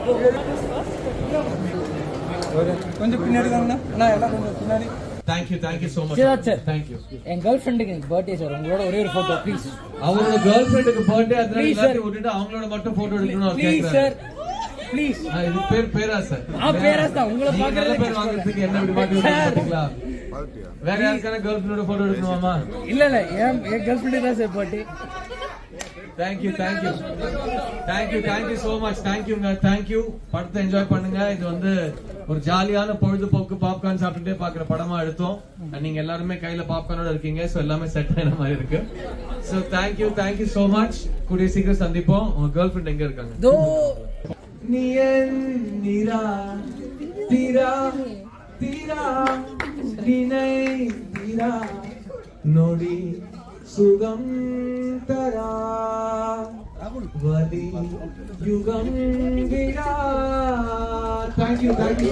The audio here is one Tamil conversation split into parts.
கொஞ்சம் பின்னாடி தாங்கண்ணா அண்ணா எல்லாம் கொஞ்சம் பின்னாடி thank you thank you so much Sivaraj sir. Thank you என் கேர்ள் ஃப்ரெண்டுக்கு எனக்கு பர்த்டே சார் உங்களோட ஒரே ஒரு போட்டோ ப்ளீஸ் அவங்களோட கேர்ள் ஃபிரெண்டுக்கு பர்த்டே அதனால Please, எல்லாத்தையும் sir. விட்டுட்டு அவங்களோட மட்டும் போட்டோ எடுக்கணும் அவர் ப்ளீஸ் கேக்குறாரு சார் ப்ளீஸ் ஆ, இது பேர் பேரா சார் ஆ, பேராஸ் தான். உங்களை நீங்க நல்ல பார்க்கறதுக்கு பேர் வாங்குறதுக்கு என்ன இப்படி மாட்டி Sir. விட்டுருக்கீங்களா வேற யாருக்கான கேர்ள் ஃபிரெண்டோட போட்டோ எடுக்கணுமாமா இல்ல இல்ல என் என் கேர்ள் ஃப்ரெண்டு தான் sir birthday thank you thank you thank you thank you so much தேங்க்யூங்க தேங்க்யூ படத்தை என்ஜாய் பண்ணுங்க இது வந்து ஒரு ஜாலியான பொழுதுபோக்கு பாப்கார்ன் சாப்பிட்டுட்டே பாக்குற படமா எடுத்தோம் And நீங்க எல்லாருமே கையில பாப்கார்னோட இருக்கீங்க சோ எல்லாமே செட் ஆன மாதிரி இருக்கு so thank you thank you so much கூடிய சீக்கிரம் சந்திப்போம் உங்க கேர்ள் ஃபிரெண்ட் எங்க இருக்காங்க தோ நீ என் நிரா தீரா தீரா நினை தீரா நொடி சுகம் தரா வலி யுகம் விடா தேங்க்யூ தேங்க்யூ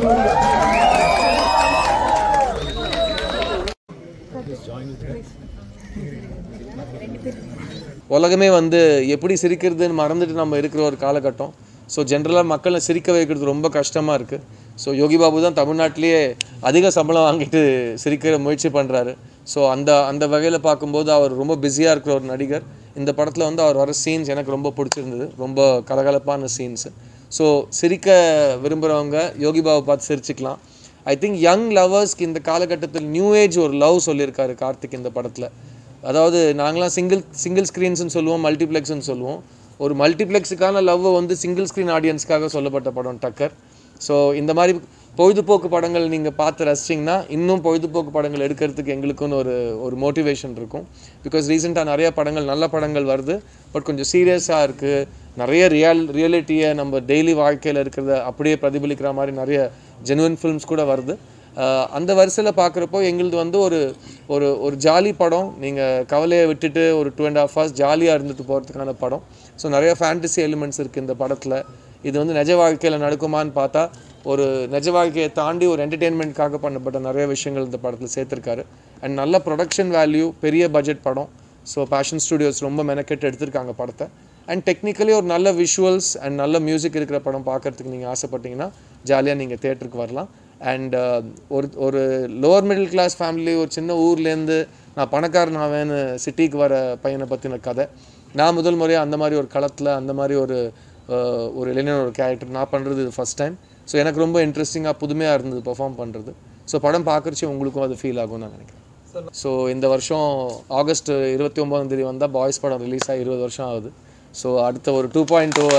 உலகமே வந்து எப்படி சிரிக்கிறதுன்னு மறந்துட்டு நம்ம இருக்கிற ஒரு காலகட்டம் ஸோ ஜென்ரலாக மக்களை சிரிக்க வைக்கிறது ரொம்ப கஷ்டமாக இருக்குது ஸோ யோகி பாபு தான் தமிழ்நாட்டிலேயே அதிக சம்பளம் வாங்கிட்டு சிரிக்கிற முயற்சி பண்ணுறாரு ஸோ அந்த அந்த வகையில் பார்க்கும்போது அவர் ரொம்ப பிஸியாக இருக்கிற ஒரு நடிகர் இந்த படத்தில் வந்து அவர் வர சீன்ஸ் எனக்கு ரொம்ப பிடிச்சிருந்தது ரொம்ப கலகலப்பான சீன்ஸு ஸோ சிரிக்க விரும்புகிறவங்க யோகி பாபு பார்த்து சிரிச்சுக்கலாம் ஐ திங்க் யங் லவர்ஸ்க்கு இந்த காலகட்டத்தில் நியூ ஏஜ் ஒரு லவ் சொல்லியிருக்காரு கார்த்திக் இந்த படத்தில் அதாவது நாங்களாம் சிங்கிள் சிங்கிள் ஸ்க்ரீன்ஸ்னு சொல்லுவோம் மல்டிப்ளெக்ஸ்னு சொல்லுவோம் ஒரு மல்டிப்ளெக்ஸுக்கான லவ் வந்து சிங்கிள் ஸ்க்ரீன் ஆடியன்ஸ்க்காக சொல்லப்பட்ட படம் டக்கர் ஸோ இந்த மாதிரி பொழுதுபோக்கு படங்கள் நீங்கள் பார்த்து ரசிச்சிங்கன்னா இன்னும் பொழுதுபோக்கு படங்கள் எடுக்கிறதுக்கு எங்களுக்குன்னு ஒரு ஒரு மோட்டிவேஷன் இருக்கும் பிகாஸ் ரீசெண்டாக நிறைய படங்கள் நல்ல படங்கள் வருது பட் கொஞ்சம் சீரியஸாக இருக்குது நிறைய ரியல் ரியாலிட்டியை நம்ம டெய்லி வாழ்க்கையில் இருக்கிறத அப்படியே பிரதிபலிக்கிற மாதிரி நிறைய ஜெனுவன் ஃபிலிம்ஸ் கூட வருது ஆஹ் அந்த வரிசையில் பார்க்குறப்போ எங்களுது வந்து ஒரு ஒரு ஒரு ஜாலி படம் நீங்கள் கவலையை விட்டுட்டு ஒரு டூ அண்ட் ஹாஃப் ஹவர்ஸ் ஜாலியாக இருந்துட்டு போகிறதுக்கான படம் ஸோ நிறைய ஃபேண்டசி எலிமெண்ட்ஸ் இருக்குது இந்த படத்தில் இது வந்து நிஜ வாழ்க்கையில் நடக்குமான்னு பார்த்தா ஒரு நிஜ வாழ்க்கையை தாண்டி ஒரு என்டர்டெயின்மெண்ட்காக பண்ணப்பட்ட நிறைய விஷயங்கள் இந்த படத்தில் சேர்த்துருக்காரு அண்ட் நல்ல ப்ரொடக்ஷன் வேல்யூ பெரிய பட்ஜெட் படம் ஸோ பேஷன் ஸ்டுடியோஸ் ரொம்ப மெனக்கெட்டு எடுத்திருக்காங்க படத்தை அண்ட் டெக்னிக்கலி ஒரு நல்ல விஷுவல்ஸ் அண்ட் நல்ல மியூசிக் இருக்கிற படம் பார்க்கறதுக்கு நீங்கள் ஆசைப்பட்டீங்கன்னா ஜாலியாக நீங்கள் தேட்டருக்கு வரலாம் அண்ட் ஒரு ஒரு லோவர் மிடில் கிளாஸ் ஃபேமிலி ஒரு சின்ன ஊர்லேருந்து நான் பணக்காரன் ஆவேன்னு சிட்டிக்கு வர பையனை பற்றின கதை நான் முதல் முறையாக அந்த மாதிரி ஒரு களத்தில் அந்த மாதிரி ஒரு அஹ், ஒரு இளைஞர் ஒரு கேரக்டர் நான் பண்ணுறது இது ஃபஸ்ட் டைம் ஸோ எனக்கு ரொம்ப இன்ட்ரெஸ்டிங்காக புதுமையாக இருந்தது பெர்ஃபார்ம் பண்ணுறது ஸோ படம் பார்க்குறச்சு உங்களுக்கும் அது ஃபீல் ஆகும்னு நான் நினைக்கிறேன் ஸோ இந்த வருஷம் ஆகஸ்ட் இருபத்தி ஒன்பதாம் தேதி வந்தால் பாய்ஸ் படம் ரிலீஸ் ஆகி இருபது வருஷம் ஆகுது ஸோ அடுத்த ஒரு டூ பாயிண்ட் டூ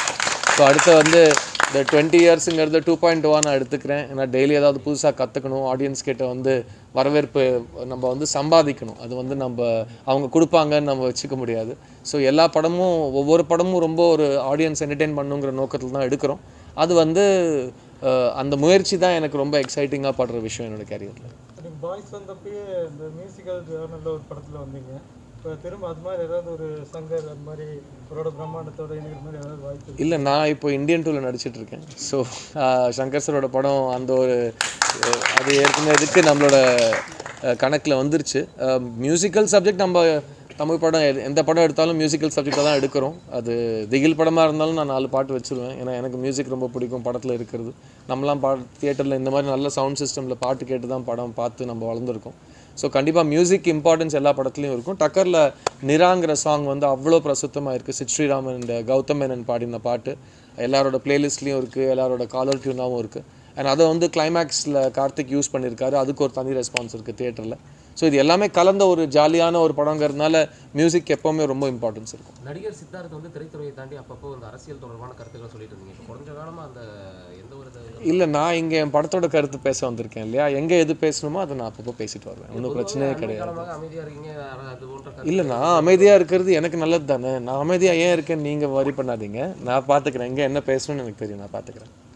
ஸோ அடுத்து வந்து இந்த டுவெண்ட்டி இயர்ஸுங்கிறது டூ பாயிண்ட் டூவாக நான் எடுத்துக்கிறேன் ஏன்னா டெய்லி ஏதாவது புதுசாக கற்றுக்கணும் ஆடியன்ஸ் கிட்ட வந்து வரவேற்பு நம்ம வந்து சம்பாதிக்கணும் அது வந்து நம்ம அவங்க கொடுப்பாங்கன்னு நம்ம வச்சுக்க முடியாது ஸோ எல்லா படமும் ஒவ்வொரு படமும் ரொம்ப ஒரு ஆடியன்ஸ் என்டர்டெயின் பண்ணுங்கிற நோக்கத்தில் தான் எடுக்கிறோம் அது வந்து அஹ், அந்த முயற்சி தான் எனக்கு ரொம்ப எக்ஸைட்டிங்காக படுற விஷயம் என்னோட கேரியரில் நீங்கள் பாய்ஸ் வந்தப்பயே இந்த மியூசிக்கல் ஜேர்னலில் ஒரு படத்தில் வந்தீங்க இப்போ திரும்ப அது மாதிரி ஏதாவது ஒரு சங்கர் அது மாதிரி அவரோட பிரம்மாண்டத்தோட இணைக்கிற மாதிரி ஏதாவது வாய்ப்பு இருக்கா? இல்லை நான் இப்போ இந்தியன் டூவில் நடிச்சிட்டு இருக்கேன் ஸோ சங்கர் சரோட படம் அந்த ஒரு அஹ், அது ஏற்கனவே இருக்கு நம்மளோட கணக்கில் வந்துருச்சு மியூசிக்கல் சப்ஜெக்ட் நம்ம தமிழ் படம் எது- எந்த படம் எடுத்தாலும் மியூசிக்கல் சப்ஜெக்டாக தான் எடுக்கிறோம் அது திகில் படமாக இருந்தாலும் நான் நாலு பாட்டு வச்சிருவேன் ஏன்னா எனக்கு மியூசிக் ரொம்ப பிடிக்கும் படத்தில் இருக்கிறது நம்மலாம் பா தியேட்டரில் இந்த மாதிரி நல்ல சவுண்ட் சிஸ்டமில் பாட்டு கேட்டு தான் படம் பார்த்து நம்ம வளர்ந்துருக்கோம் ஸோ கண்டிப்பாக மியூசிக் இம்பார்ட்டன்ஸ் எல்லா படத்துலையும் இருக்கும் டக்கரில் நிராங்கிற சாங் வந்து அவ்வளோ பிரசுத்தமாக இருக்குது சித் ஸ்ரீராமன் இந்த கௌதம் மேனன் பாடின பாட்டு எல்லாரோட பிளேலிஸ்ட்லேயும் இருக்குது எல்லாரோட காலர் டியூனாகவும் இருக்குது அண்ட் அதை வந்து கிளைமேக்ஸில் கார்த்திக் யூஸ் பண்ணியிருக்காரு அதுக்கு ஒரு தனி ரெஸ்பான்ஸ் இருக்குது தியேட்டரில் ஸோ இது எல்லாமே கலந்த ஒரு ஜாலியான ஒரு படங்கிறதுனால மியூசிக் எப்போவுமே ரொம்ப இம்பார்ட்டன்ஸ் இருக்கும் நடிகர் சித்தார்த் வந்து திரைத்துறையை தாண்டி அப்பப்போ இந்த அரசியல் தொடர்பான கருத்துக்களை சொல்லிட்டு இருந்தீங்க இப்போ கொஞ்ச காலமா அந்த எந்த ஒரு இது- இல்லை நான் இங்கே என் படத்தோட கருத்து பேச வந்திருக்கேன் இல்லையா எங்கே எது பேசணுமோ அதை நான் அப்பப்போ பேசிட்டு வருவேன் ஒன்றும் பிரச்சனையே அண்மை கிடையாது காலமாக அமைதியா இருக்கீங்க ஆனா அது போன்ற கருத்து இல்லை நான் அமைதியாக இருக்கிறது எனக்கு நல்லது தானே நான் அமைதியாக ஏன் இருக்கேன்னு நீங்கள் வரி பண்ணாதீங்க நான் பார்த்துக்கிறேன் எங்கே என்ன பேசணும்னு எனக்கு தெரியும் நான் பார்த்துக்கிறேன்